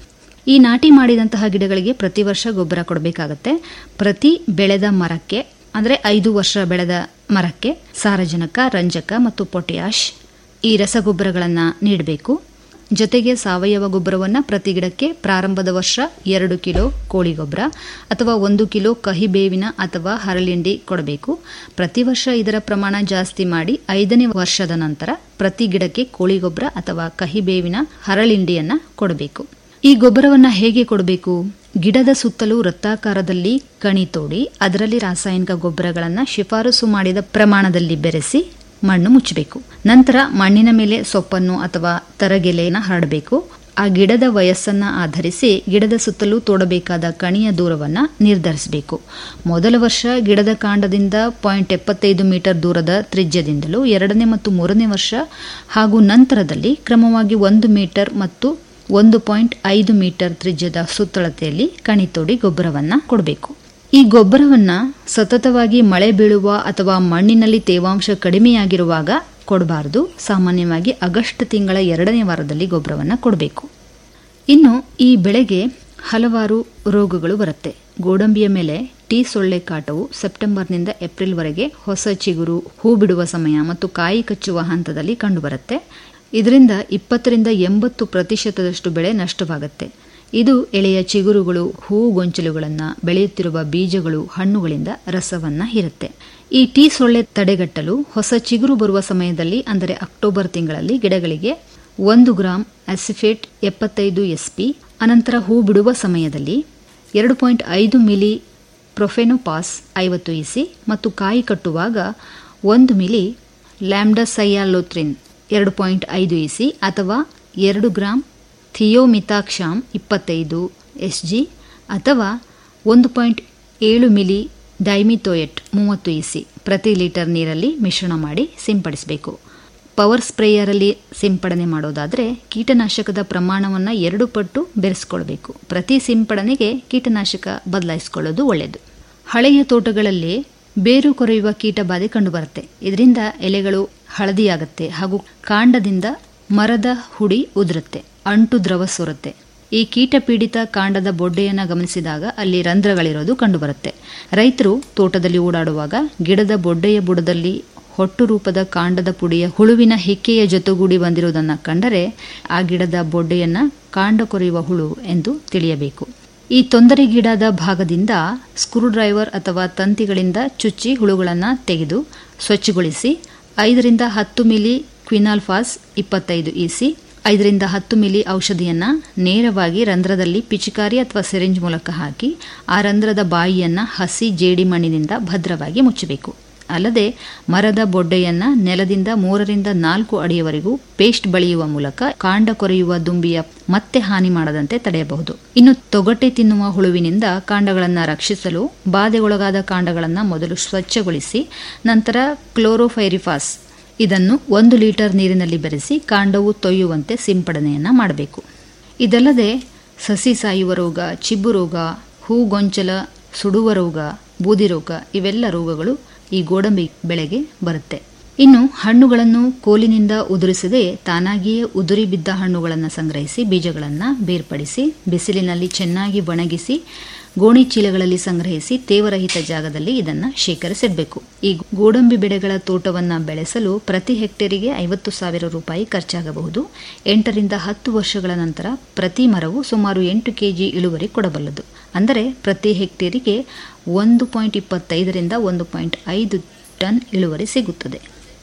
ಈ ನಾಟಿ ಮಾಡಿದಂತಹ ಗಿಡಗಳಿಗೆ ಪ್ರತಿ ವರ್ಷ ಗೊಬ್ಬರ ಕೊಡಬೇಕಾಗತ್ತೆ ಪ್ರತಿ ಬೆಳೆದ ಮರಕ್ಕೆ ಅಂದರೆ ಐದು ವರ್ಷ ಬೆಳೆದ ಮರಕ್ಕೆ ಸಾರಜನಕ ರಂಜಕ ಮತ್ತು ಪೊಟ್ಯಾಷ್ ಈ ರಸಗೊಬ್ಬರಗಳನ್ನು ನೀಡಬೇಕು ಜೊತೆಗೆ ಸಾವಯವ ಗೊಬ್ಬರವನ್ನು ಪ್ರತಿ ಗಿಡಕ್ಕೆ ಪ್ರಾರಂಭದ ವರ್ಷ ಎರಡು ಕಿಲೋ ಕೋಳಿ ಗೊಬ್ಬರ ಅಥವಾ ಒಂದು ಕಿಲೋ ಕಹಿಬೇವಿನ ಅಥವಾ ಹರಳಿಂಡಿ ಕೊಡಬೇಕು ಪ್ರತಿ ವರ್ಷ ಇದರ ಪ್ರಮಾಣ ಜಾಸ್ತಿ ಮಾಡಿ ಐದನೇ ವರ್ಷದ ನಂತರ ಪ್ರತಿ ಗಿಡಕ್ಕೆ ಕೋಳಿ ಗೊಬ್ಬರ ಅಥವಾ ಕಹಿಬೇವಿನ ಹರಳಿಂಡಿಯನ್ನು ಕೊಡಬೇಕು ಈ ಗೊಬ್ಬರವನ್ನು ಹೇಗೆ ಕೊಡಬೇಕು ಗಿಡದ ಸುತ್ತಲೂ ವೃತ್ತಾಕಾರದಲ್ಲಿ ಕಣಿ ತೋಡಿ ಅದರಲ್ಲಿ ರಾಸಾಯನಿಕ ಗೊಬ್ಬರಗಳನ್ನು ಶಿಫಾರಸು ಮಾಡಿದ ಪ್ರಮಾಣದಲ್ಲಿ ಬೆರೆಸಿ ಮಣ್ಣು ಮುಚ್ಚಬೇಕು ನಂತರ ಮಣ್ಣಿನ ಮೇಲೆ ಸೊಪ್ಪನ್ನು ಅಥವಾ ತರಗೆಲೆಯನ್ನು ಹರಡಬೇಕು ಆ ಗಿಡದ ವಯಸ್ಸನ್ನ ಆಧರಿಸಿ ಗಿಡದ ಸುತ್ತಲೂ ತೋಡಬೇಕಾದ ಕಣಿಯ ದೂರವನ್ನು ನಿರ್ಧರಿಸಬೇಕು ಮೊದಲ ವರ್ಷ ಗಿಡದ ಕಾಂಡದಿಂದ ಪಾಯಿಂಟ್ ಎಪ್ಪತ್ತೈದು ಮೀಟರ್ ದೂರದ ತ್ರಿಜ್ಯದಿಂದಲೂ ಎರಡನೇ ಮತ್ತು ಮೂರನೇ ವರ್ಷ ಹಾಗೂ ನಂತರದಲ್ಲಿ ಕ್ರಮವಾಗಿ ಒಂದು ಮೀಟರ್ ಮತ್ತು ಒಂದು ಪಾಯಿಂಟ್ ಐದು ಮೀಟರ್ ತ್ರಿಜ್ಯದ ಸುತ್ತಳತೆಯಲ್ಲಿ ಕಣಿ ತೋಡಿ ಗೊಬ್ಬರವನ್ನು ಕೊಡಬೇಕು ಈ ಗೊಬ್ಬರವನ್ನ ಸತತವಾಗಿ ಮಳೆ ಬೀಳುವ ಅಥವಾ ಮಣ್ಣಿನಲ್ಲಿ ತೇವಾಂಶ ಕಡಿಮೆಯಾಗಿರುವಾಗ ಕೊಡಬಾರದು ಸಾಮಾನ್ಯವಾಗಿ ಆಗಸ್ಟ್ ತಿಂಗಳ ಎರಡನೇ ವಾರದಲ್ಲಿ ಗೊಬ್ಬರವನ್ನು ಕೊಡಬೇಕು ಇನ್ನು ಈ ಬೆಳೆಗೆ ಹಲವಾರು ರೋಗಗಳು ಬರುತ್ತೆ ಗೋಡಂಬಿಯ ಮೇಲೆ ಟೀ ಸೊಳ್ಳೆ ಕಾಟವು ಸೆಪ್ಟೆಂಬರ್ನಿಂದ ಏಪ್ರಿಲ್ವರೆಗೆ ಹೊಸ ಚಿಗುರು ಹೂ ಬಿಡುವ ಸಮಯ ಮತ್ತು ಕಾಯಿ ಕಚ್ಚುವ ಹಂತದಲ್ಲಿ ಕಂಡುಬರುತ್ತೆ ಇದರಿಂದ ಇಪ್ಪತ್ತರಿಂದ ಎಂಬತ್ತು ಪ್ರತಿಶತದಷ್ಟು ಬೆಳೆ ನಷ್ಟವಾಗುತ್ತೆ ಇದು ಎಳೆಯ ಚಿಗುರುಗಳು ಹೂವು ಗೊಂಚಲುಗಳನ್ನು ಬೆಳೆಯುತ್ತಿರುವ ಬೀಜಗಳು ಹಣ್ಣುಗಳಿಂದ ರಸವನ್ನ ಹೀರುತ್ತೆ ಈ ಟೀ ಸೊಳ್ಳೆ ತಡೆಗಟ್ಟಲು ಹೊಸ ಚಿಗುರು ಬರುವ ಸಮಯದಲ್ಲಿ ಅಂದರೆ ಅಕ್ಟೋಬರ್ ತಿಂಗಳಲ್ಲಿ ಗಿಡಗಳಿಗೆ ಒಂದು ಗ್ರಾಂ ಅಸಿಫೇಟ್ ಎಪ್ಪತ್ತೈದು ಎಸ್ಪಿ ಅನಂತರ ಹೂ ಬಿಡುವ ಸಮಯದಲ್ಲಿ ಎರಡು ಪಾಯಿಂಟ್ ಐದು ಮಿಲಿ ಪ್ರೊಫೆನೋಪಾಸ್ ಐವತ್ತು ಇಸಿ ಮತ್ತು ಕಾಯಿ ಕಟ್ಟುವಾಗ ಒಂದು ಮಿಲಿ ಲ್ಯಾಂಬ್ಡಸೈಯಾಲೋತ್ರಿನ್ ಎರಡು ಪಾಯಿಂಟ್ ಐದು ಇಸಿ ಅಥವಾ ಎರಡು ಗ್ರಾಂ ಥಿಯೋಮಿತಾಕ್ಷಾಮ್ ಇಪ್ಪತ್ತೈದು ಎಸ್ ಜಿ ಅಥವಾ ಒಂದು ಪಾಯಿಂಟ್ ಏಳು ಮಿಲಿ ಡೈಮಿಥೋಯೆಟ್ ಮೂವತ್ತು ಇಸಿ ಪ್ರತಿ ಲೀಟರ್ ನೀರಲ್ಲಿ ಮಿಶ್ರಣ ಮಾಡಿ ಸಿಂಪಡಿಸಬೇಕು ಪವರ್ ಸ್ಪ್ರೇಯರಲ್ಲಿ ಸಿಂಪಡಣೆ ಮಾಡೋದಾದರೆ ಕೀಟನಾಶಕದ ಪ್ರಮಾಣವನ್ನು ಎರಡು ಪಟ್ಟು ಬೆರೆಸ್ಕೊಳ್ಬೇಕು ಪ್ರತಿ ಸಿಂಪಡಣೆಗೆ ಕೀಟನಾಶಕ ಬದಲಾಯಿಸಿಕೊಳ್ಳೋದು ಒಳ್ಳೆಯದು ಹಳೆಯ ತೋಟಗಳಲ್ಲಿ ಬೇರು ಕೊರೆಯುವ ಕೀಟ ಬಾಧೆ ಕಂಡುಬರುತ್ತೆ ಇದರಿಂದ ಎಲೆಗಳು ಹಳದಿಯಾಗುತ್ತೆ ಹಾಗೂ ಕಾಂಡದಿಂದ ಮರದ ಹುಡಿ ಉದುರುತ್ತೆ ಅಂಟು ದ್ರವ ಸೋರುತ್ತೆ ಈ ಕೀಟ ಪೀಡಿತ ಕಾಂಡದ ಬೊಡ್ಡೆಯನ್ನು ಗಮನಿಸಿದಾಗ ಅಲ್ಲಿ ರಂಧ್ರಗಳಿರೋದು ಕಂಡುಬರುತ್ತೆ ರೈತರು ತೋಟದಲ್ಲಿ ಓಡಾಡುವಾಗ ಗಿಡದ ಬೊಡ್ಡೆಯ ಬುಡದಲ್ಲಿ ಹೊಟ್ಟು ರೂಪದ ಕಾಂಡದ ಪುಡಿಯ ಹುಳುವಿನ ಹಿಕ್ಕೆಯ ಜೊತೆಗೂಡಿ ಬಂದಿರುವುದನ್ನು ಕಂಡರೆ ಆ ಗಿಡದ ಬೊಡ್ಡೆಯನ್ನ ಕಾಂಡ ಕೊರೆಯುವ ಹುಳು ಎಂದು ತಿಳಿಯಬೇಕು ಈ ತೊಂದರೆಗೀಡಾದ ಭಾಗದಿಂದ ಸ್ಕ್ರೂ ಡ್ರೈವರ್ ಅಥವಾ ತಂತಿಗಳಿಂದ ಚುಚ್ಚಿ ಹುಳುಗಳನ್ನು ತೆಗೆದು ಸ್ವಚ್ಛಗೊಳಿಸಿ ಐದರಿಂದ ಹತ್ತು ಮಿಲಿ ಕ್ವಿನಾಲ್ಫಾಸ್ ಇಪ್ಪತ್ತೈದು ಇಸಿ ಐದರಿಂದ ಹತ್ತು ಮಿಲಿ ಔಷಧಿಯನ್ನು ನೇರವಾಗಿ ರಂಧ್ರದಲ್ಲಿ ಪಿಚಿಕಾರಿ ಅಥವಾ ಸಿರಿಂಜ್ ಮೂಲಕ ಹಾಕಿ ಆ ರಂಧ್ರದ ಬಾಯಿಯನ್ನು ಹಸಿ ಜೇಡಿ ಮಣ್ಣಿನಿಂದ ಭದ್ರವಾಗಿ ಮುಚ್ಚಬೇಕು ಅಲ್ಲದೆ ಮರದ ಬೊಡ್ಡೆಯನ್ನ ನೆಲದಿಂದ ಮೂರರಿಂದ ನಾಲ್ಕು ಅಡಿಯವರೆಗೂ ಪೇಸ್ಟ್ ಬಳಿಯುವ ಮೂಲಕ ಕಾಂಡ ಕೊರೆಯುವ ದುಂಬಿಯ ಮತ್ತೆ ಹಾನಿ ಮಾಡದಂತೆ ತಡೆಯಬಹುದು ಇನ್ನು ತೊಗಟೆ ತಿನ್ನುವ ಹುಳುವಿನಿಂದ ಕಾಂಡಗಳನ್ನು ರಕ್ಷಿಸಲು ಬಾಧೆಗೊಳಗಾದ ಕಾಂಡಗಳನ್ನು ಮೊದಲು ಸ್ವಚ್ಛಗೊಳಿಸಿ ನಂತರ ಕ್ಲೋರೋಫೈರಿಫಾಸ್ ಇದನ್ನು ಒಂದು ಲೀಟರ್ ನೀರಿನಲ್ಲಿ ಬೆರೆಸಿ ಕಾಂಡವು ತೊಯ್ಯುವಂತೆ ಸಿಂಪಡಣೆಯನ್ನು ಮಾಡಬೇಕು ಇದಲ್ಲದೆ ಸಸಿ ಸಾಯುವ ರೋಗ ಚಿಬ್ಬು ರೋಗ ಹೂಗೊಂಚಲ ಸುಡುವ ರೋಗ ಬೂದಿ ರೋಗ ಇವೆಲ್ಲ ರೋಗಗಳು ಈ ಗೋಡಂಬಿ ಬೆಳೆಗೆ ಬರುತ್ತೆ ಇನ್ನು ಹಣ್ಣುಗಳನ್ನು ಕೋಲಿನಿಂದ ಉದುರಿಸದೆ ತಾನಾಗಿಯೇ ಉದುರಿ ಬಿದ್ದ ಹಣ್ಣುಗಳನ್ನು ಸಂಗ್ರಹಿಸಿ ಬೀಜಗಳನ್ನು ಬೇರ್ಪಡಿಸಿ ಬಿಸಿಲಿನಲ್ಲಿ ಚೆನ್ನಾಗಿ ಒಣಗಿಸಿ ಗೋಣಿ ಚೀಲಗಳಲ್ಲಿ ಸಂಗ್ರಹಿಸಿ ತೇವರಹಿತ ಜಾಗದಲ್ಲಿ ಇದನ್ನು ಶೇಖರಿಸಿಡಬೇಕು ಈ ಗೋಡಂಬಿ ಬೆಳೆಗಳ ತೋಟವನ್ನು ಬೆಳೆಸಲು ಪ್ರತಿ ಹೆಕ್ಟೇರಿಗೆ ಐವತ್ತು ಸಾವಿರ ರೂಪಾಯಿ ಖರ್ಚಾಗಬಹುದು ಎಂಟರಿಂದ ಹತ್ತು ವರ್ಷಗಳ ನಂತರ ಪ್ರತಿ ಮರವು ಸುಮಾರು ಎಂಟು ಕೆಜಿ ಇಳುವರಿ ಕೊಡಬಲ್ಲದು ಅಂದರೆ ಪ್ರತಿ ಹೆಕ್ಟೇರಿಗೆ ಒಂದು ಪಾಯಿಂಟ್ ಇಪ್ಪತ್ತೈದರಿಂದ ಒಂದು ಪಾಯಿಂಟ್ ಐದು ಟನ್ ಇಳುವರಿ ಸಿಗುತ್ತದೆ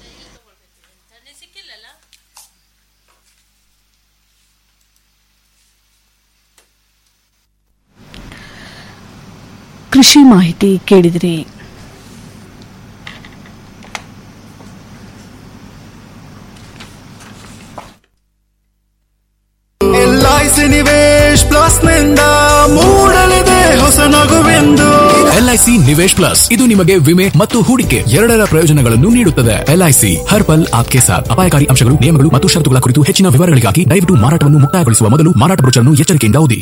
ಕೃಷಿ ಮಾಹಿತಿ ಕೇಳಿದಿರಿ ಎಲ್ಐಸಿ ನಿವೇಶ್ ಪ್ಲಸ್ ನಿಂದ ಮೂಡಲಿದೆ ಹೊಸ ನಗುವೆಂದು ಎಲ್ಐಸಿ ನಿವೇಶ್ ಪ್ಲಸ್ ಇದು ನಿಮಗೆ ವಿಮೆ ಮತ್ತು ಹೂಡಿಕೆ ಎರಡರ ಪ್ರಯೋಜನಗಳನ್ನು ನೀಡುತ್ತದೆ ಎಲ್ಐಸಿ ಹರ್ ಪಲ್ ಆಪ್ಕೆ ಸಾಥ್ ಅಪಾಯಕಾರಿ ಅಂಶಗಳು ನಿಯಮಗಳು ಮತ್ತು ಷರತ್ತುಗಳ ಕುರಿತು ಹೆಚ್ಚಿನ ವಿವರಗಳಿಗಾಗಿ ದಯವಿಟ್ಟು ಮಾರಾಟವನ್ನು ಮುಕ್ತಾಯಗೊಳಿಸುವ ಮೊದಲು ಮಾರಾಟ ಬ್ರೋಚರ್ನ್ನು ಎಚ್ಚರಿಕೆಯಿಂದ ಓದಿ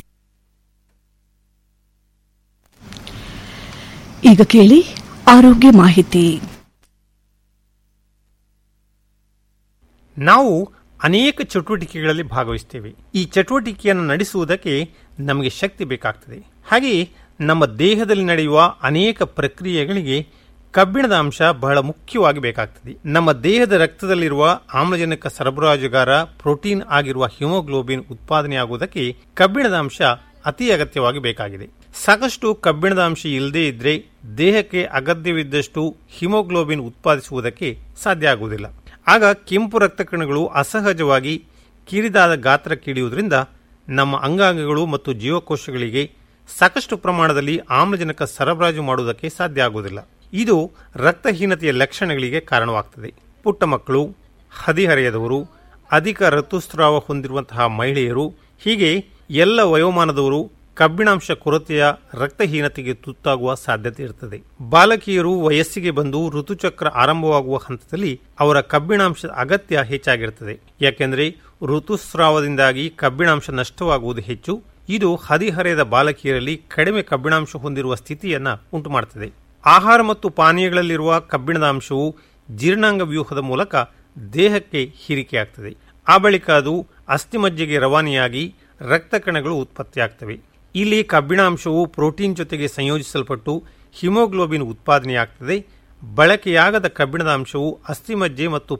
ಈಗ ಕೇಳಿ ಆರೋಗ್ಯ ಮಾಹಿತಿ ನಾವು ಅನೇಕ ಚಟುವಟಿಕೆಗಳಲ್ಲಿ ಭಾಗವಹಿಸ್ತೇವೆ ಈ ಚಟುವಟಿಕೆಯನ್ನು ನಡೆಸುವುದಕ್ಕೆ ನಮಗೆ ಶಕ್ತಿ ಬೇಕಾಗ್ತದೆ ಹಾಗೆಯೇ ನಮ್ಮ ದೇಹದಲ್ಲಿ ನಡೆಯುವ ಅನೇಕ ಪ್ರಕ್ರಿಯೆಗಳಿಗೆ ಕಬ್ಬಿಣದ ಅಂಶ ಬಹಳ ಮುಖ್ಯವಾಗಿ ಬೇಕಾಗ್ತದೆ ನಮ್ಮ ದೇಹದ ರಕ್ತದಲ್ಲಿರುವ ಆಮ್ಲಜನಕ ಸರಬರಾಜುಗಾರ ಪ್ರೋಟೀನ್ ಆಗಿರುವ ಹಿಮೋಗ್ಲೋಬಿನ್ ಉತ್ಪಾದನೆಯಾಗುವುದಕ್ಕೆ ಕಬ್ಬಿಣದ ಅಂಶ ಅತಿ ಅಗತ್ಯವಾಗಿ ಬೇಕಾಗಿದೆ ಸಾಕಷ್ಟು ಕಬ್ಬಿಣದ ಅಂಶ ಇಲ್ಲದೇ ಇದ್ರೆ ದೇಹಕ್ಕೆ ಅಗತ್ಯವಿದ್ದಷ್ಟು ಹಿಮೋಗ್ಲೋಬಿನ್ ಉತ್ಪಾದಿಸುವುದಕ್ಕೆ ಸಾಧ್ಯ ಆಗುವುದಿಲ್ಲ ಆಗ ಕೆಂಪು ರಕ್ತ ಕಣಗಳು ಅಸಹಜವಾಗಿ ಕಿರಿದಾದ ಗಾತ್ರ ಕಿಡಿಯುವುದರಿಂದ ನಮ್ಮ ಅಂಗಾಂಗಗಳು ಮತ್ತು ಜೀವಕೋಶಗಳಿಗೆ ಸಾಕಷ್ಟು ಪ್ರಮಾಣದಲ್ಲಿ ಆಮ್ಲಜನಕ ಸರಬರಾಜು ಮಾಡುವುದಕ್ಕೆ ಸಾಧ್ಯ ಆಗುವುದಿಲ್ಲ ಇದು ರಕ್ತಹೀನತೆಯ ಲಕ್ಷಣಗಳಿಗೆ ಕಾರಣವಾಗ್ತದೆ ಪುಟ್ಟ ಮಕ್ಕಳು ಹದಿಹರೆಯದವರು ಅಧಿಕ ಋತುಸ್ರಾವ ಹೊಂದಿರುವಂತಹ ಮಹಿಳೆಯರು ಹೀಗೆ ಎಲ್ಲ ವಯೋಮಾನದವರು ಕಬ್ಬಿಣಾಂಶ ಕೊರತೆಯ ರಕ್ತಹೀನತೆಗೆ ತುತ್ತಾಗುವ ಸಾಧ್ಯತೆ ಇರುತ್ತದೆ ಬಾಲಕಿಯರು ವಯಸ್ಸಿಗೆ ಬಂದು ಋತುಚಕ್ರ ಆರಂಭವಾಗುವ ಹಂತದಲ್ಲಿ ಅವರ ಕಬ್ಬಿಣಾಂಶದ ಅಗತ್ಯ ಹೆಚ್ಚಾಗಿರುತ್ತದೆ ಯಾಕೆಂದರೆ ಋತುಸ್ರಾವದಿಂದಾಗಿ ಕಬ್ಬಿಣಾಂಶ ನಷ್ಟವಾಗುವುದು ಹೆಚ್ಚು ಇದು ಹದಿಹರೆಯದ ಬಾಲಕಿಯರಲ್ಲಿ ಕಡಿಮೆ ಕಬ್ಬಿಣಾಂಶ ಹೊಂದಿರುವ ಸ್ಥಿತಿಯನ್ನ ಉಂಟುಮಾಡುತ್ತದೆ ಆಹಾರ ಮತ್ತು ಪಾನೀಯಗಳಲ್ಲಿರುವ ಕಬ್ಬಿಣದ ಅಂಶವು ಜೀರ್ಣಾಂಗ ವ್ಯೂಹದ ಮೂಲಕ ದೇಹಕ್ಕೆ ಹೀರಿಕೆಯಾಗ್ತದೆ ಆ ಬಳಿಕ ಅದು ಅಸ್ಥಿಮಜ್ಜೆಗೆ ರವಾನೆಯಾಗಿ ರಕ್ತ ಕಣಗಳು ಉತ್ಪತ್ತಿಯಾಗ್ತವೆ ಇಲ್ಲಿ ಕಬ್ಬಿಣಾಂಶವು ಪ್ರೋಟೀನ್ ಜೊತೆಗೆ ಸಂಯೋಜಿಸಲ್ಪಟ್ಟು ಹಿಮೋಗ್ಲೋಬಿನ್ ಉತ್ಪಾದನೆಯಾಗ್ತದೆ ಬಳಕೆಯಾಗದ ಕಬ್ಬಿಣದ ಅಂಶವು ಅಸ್ಥಿಮಜ್ಜೆ ಮತ್ತು